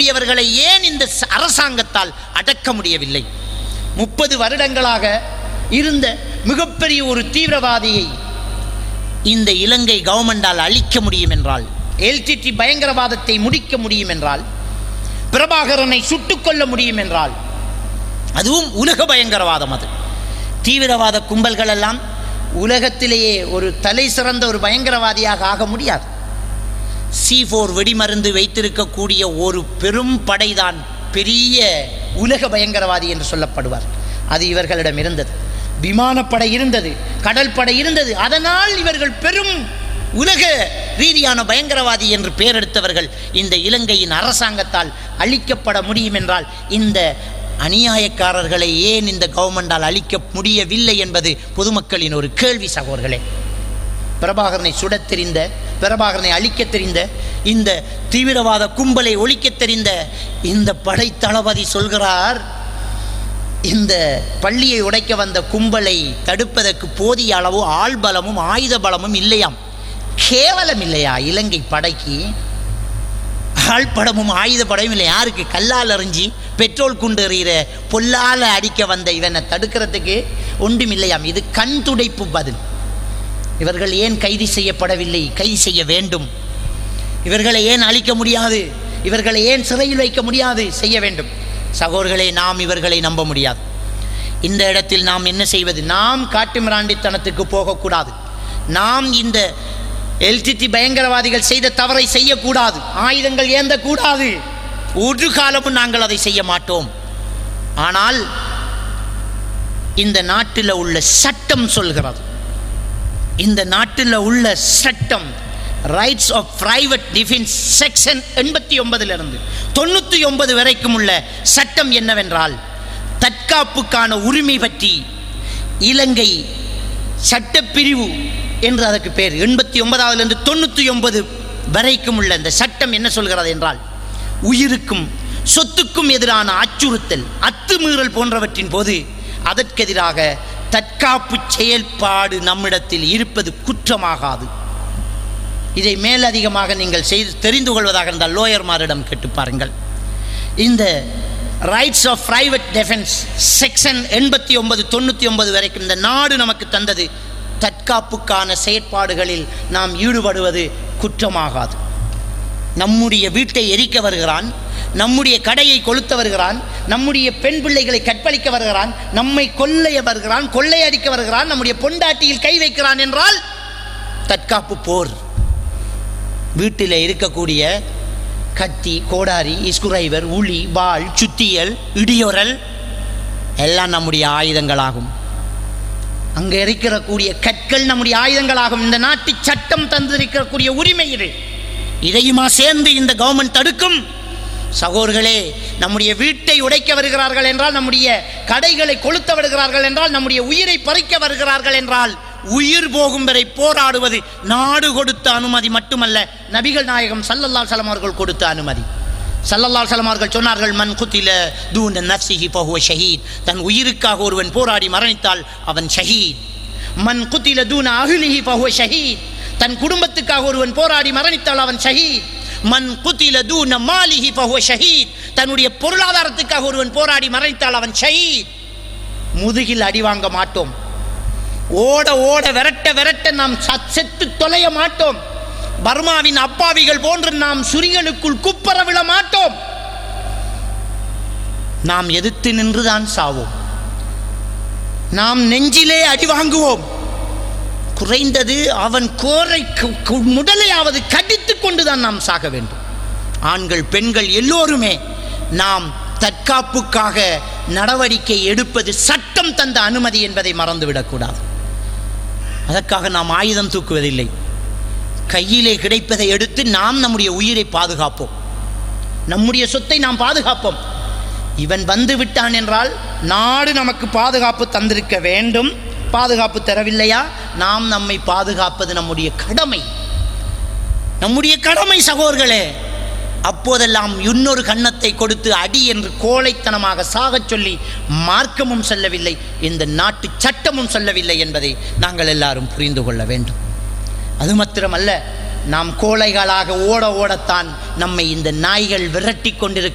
அழிக்கக்கூடியவர்களை ஏன் இந்த ச- அரசாங்கத்தால் அடக்க முடியவில்லை முப்பது வருடங்களாக இருந்த மிகப்பெரிய ஒரு தீவிரவாதியை இந்த இலங்கை கவர்மெண்டால் அழிக்க முடியும் என்றால் எல்டிடி பயங்கரவாதத்தை முடிக்க முடியும் என்றால் பிரபாகரனை சுட்டுக் கொள்ள முடியும் என்றால் அதுவும் உலக பயங்கரவாதம் அது தீவிரவாத கும்பல்கள் எல்லாம் உலகத்திலேயே ஒரு தலை சிறந்த ஒரு பயங்கரவாதியாக ஆக முடியாது சி ஃபோர் வெடிமருந்து வைத்திருக்கக்கூடிய ஒரு பெரும் படைதான் பெரிய உலக பயங்கரவாதி என்று சொல்லப்படுவார் அது இவர்களிடம் இருந்தது விமானப்படை இருந்தது கடல் படை இருந்தது அதனால் இவர்கள் பெரும் உலக ரீதியான பயங்கரவாதி என்று பெயரெடுத்தவர்கள் இந்த இலங்கையின் அரசாங்கத்தால் அழிக்கப்பட முடியும் என்றால் இந்த அநியாயக்காரர்களை ஏன் இந்த கவர்மெண்டால் அழிக்க முடியவில்லை என்பது பொதுமக்களின் ஒரு கேள்வி சகோதரர்களே பிரபாகரனை சுடத் தெரிந்த பிரபாகரனை அழிக்கத் தெரிந்த இந்த தீவிரவாத கும்பலை ஒழிக்கத் தெரிந்த இந்த படை தளபதி சொல்கிறார் இந்த பள்ளியை உடைக்க வந்த கும்பலை தடுப்பதற்கு போதிய அளவு ஆள் பலமும் ஆயுத பலமும் இல்லையாம் கேவலம் இல்லையா இலங்கை படைக்கு ஆள் படமும் ஆயுத படமும் இல்லை யாருக்கு கல்லால் எறிஞ்சி பெட்ரோல் குண்டு எறிகிற பொல்லால் அடிக்க வந்த இவனை தடுக்கிறதுக்கு ஒன்றும் இல்லையாம் இது கண் துடைப்பு பதில் இவர்கள் ஏன் கைது செய்யப்படவில்லை கைது செய்ய வேண்டும் இவர்களை ஏன் அழிக்க முடியாது இவர்களை ஏன் சிறையில் வைக்க முடியாது செய்ய வேண்டும் சகோதரர்களே நாம் இவர்களை நம்ப முடியாது இந்த இடத்தில் நாம் என்ன செய்வது நாம் காட்டு மிராண்டித்தனத்துக்கு போகக்கூடாது நாம் இந்த எல்டிடி பயங்கரவாதிகள் செய்த தவறை செய்யக்கூடாது ஆயுதங்கள் ஏந்தக்கூடாது ஒரு காலமும் நாங்கள் அதை செய்ய மாட்டோம் ஆனால் இந்த நாட்டில் உள்ள சட்டம் சொல்கிறது இந்த நாட்டில் உள்ள சட்டம் rights of private defence section எண்பத்தி ஒன்பதிலிருந்து தொண்ணூற்றி ஒன்பது வரைக்கும் உள்ள சட்டம் என்னவென்றால் தற்காப்புக்கான உரிமை பற்றி இலங்கை சட்டப்பிரிவு என்று அதற்கு பேர் எண்பத்தி ஒன்பதாவதுலேருந்து தொண்ணூற்றி ஒன்பது வரைக்கும் உள்ள இந்த சட்டம் என்ன சொல்கிறது என்றால் உயிருக்கும் சொத்துக்கும் எதிரான அச்சுறுத்தல் அத்துமீறல் போன்றவற்றின் போது அதற்கெதிராக தற்காப்பு செயல்பாடு நம்மிடத்தில் இருப்பது குற்றமாகாது இதை மேலதிகமாக நீங்கள் செய்து தெரிந்து கொள்வதாக இருந்தால் லோயர்மாரிடம் கேட்டு பாருங்கள் இந்த rights of private defence section எண்பத்தி ஒன்பது தொண்ணூற்றி ஒன்பது வரைக்கும் இந்த நாடு நமக்கு தந்தது தற்காப்புக்கான செயற்பாடுகளில் நாம் ஈடுபடுவது குற்றமாகாது நம்முடைய வீட்டை எரிக்க வருகிறான் நம்முடைய கடையை கொளுத்த வருகிறான் நம்முடைய பெண் பிள்ளைகளை கற்பழிக்க வருகிறான் நம்மை கொள்ளைய வருகிறான் கொள்ளையடிக்க வருகிறான் நம்முடைய பொண்டாட்டியில் கை வைக்கிறான் என்றால் தற்காப்பு போர் வீட்டில் இருக்கக்கூடிய கத்தி கோடாரி இஸ்குரைவர் உளி வாள் சுத்தியல் இடியொரல் எல்லாம் நம்முடைய ஆயுதங்களாகும் அங்கே இருக்கிறக்கூடிய கற்கள் நம்முடைய ஆயுதங்களாகும் இந்த நாட்டு சட்டம் தந்திருக்கக்கூடிய உரிமை இது இதையுமா சேர்ந்து இந்த கவர்மெண்ட் தடுக்கும் சகோதர்களே நம்முடைய வீட்டை உடைக்க வருகிறார்கள் என்றால் நம்முடைய கடைகளை கொளுத்த வருகிறார்கள் என்றால் நம்முடைய உயிரை பறிக்க வருகிறார்கள் என்றால் உயிர் போகும் வரை போராடுவது நாடு கொடுத்த அனுமதி மட்டுமல்ல நபிகள் நாயகம் சல்லல்லாஹு அலைஹி அவர்கள் கொடுத்த அனுமதி சல்லல்லாஹு அலைஹி அவர்கள் சொன்னார்கள் மன் குத்தில தூன நஃப்ஸிஹி ஃபஹுவ ஷஹீத் தன் உயிருக்காக ஒருவன் போராடி மரணித்தால் அவன் ஷஹீத் மன் குத்தில தூன அஹ்லிஹி ஃபஹுவ ஷஹீத் தன் குடும்பத்துக்காக ஒருவன் போராடி மரணித்தால் அவன் ஷஹீத் மன் குத்தில தூன மாலிஹி ஃபஹுவ ஷஹீத் தன்னுடைய பொருளாதாரத்துக்காக ஒருவன் போராடி மரணித்தால் அவன் ஷஹீத் முதுகில் அடி வாங்க மாட்டோம் ஓட ஓட விரட்ட விரட்ட நாம் சத்- செத்து தொலைய மாட்டோம் பர்மாவின் அப்பாவிகள் போன்று நாம் சுரிகளுக்குள் குப்பர விழ மாட்டோம் நாம் எதிர்த்து நின்றுதான் சாவோம் நாம் நெஞ்சிலே அடி வாங்குவோம் குறைந்தது அவன் கோரை கு- கு- முதலையாவது கடித்து கொண்டுதான் நாம் சாக வேண்டும் ஆண்கள் பெண்கள் எல்லோருமே நாம் தற்காப்புக்காக நடவடிக்கை எடுப்பது சட்டம் தந்த அனுமதி என்பதை மறந்துவிடக்கூடாது அதற்காக நாம் ஆயுதம் தூக்குவதில்லை கையிலே கிடைப்பதை எடுத்து நாம் நம்முடைய உயிரை பாதுகாப்போம் நம்முடைய சொத்தை நாம் பாதுகாப்போம் இவன் வந்து விட்டான் என்றால் நாடு நமக்கு பாதுகாப்பு தந்திருக்க வேண்டும் பாதுகாப்பு தரவில்லையா நாம் நம்மை பாதுகாப்பது நம்முடைய கடமை நம்முடைய கடமை சகோதர்களே அப்போதெல்லாம் இன்னொரு கன்னத்தை கொடுத்து அடி என்று கோழைத்தனமாக சாகச் சொல்லி மார்க்கமும் சொல்லவில்லை இந்த நாட்டு சட்டமும் சொல்லவில்லை என்பதை நாங்கள் எல்லாரும் புரிந்து கொள்ள வேண்டும் அது மாத்திரமல்ல நாம் கோழைகளாக ஓட ஓடத்தான் நம்மை இந்த நாய்கள் விரட்டி கொண்டிருக்க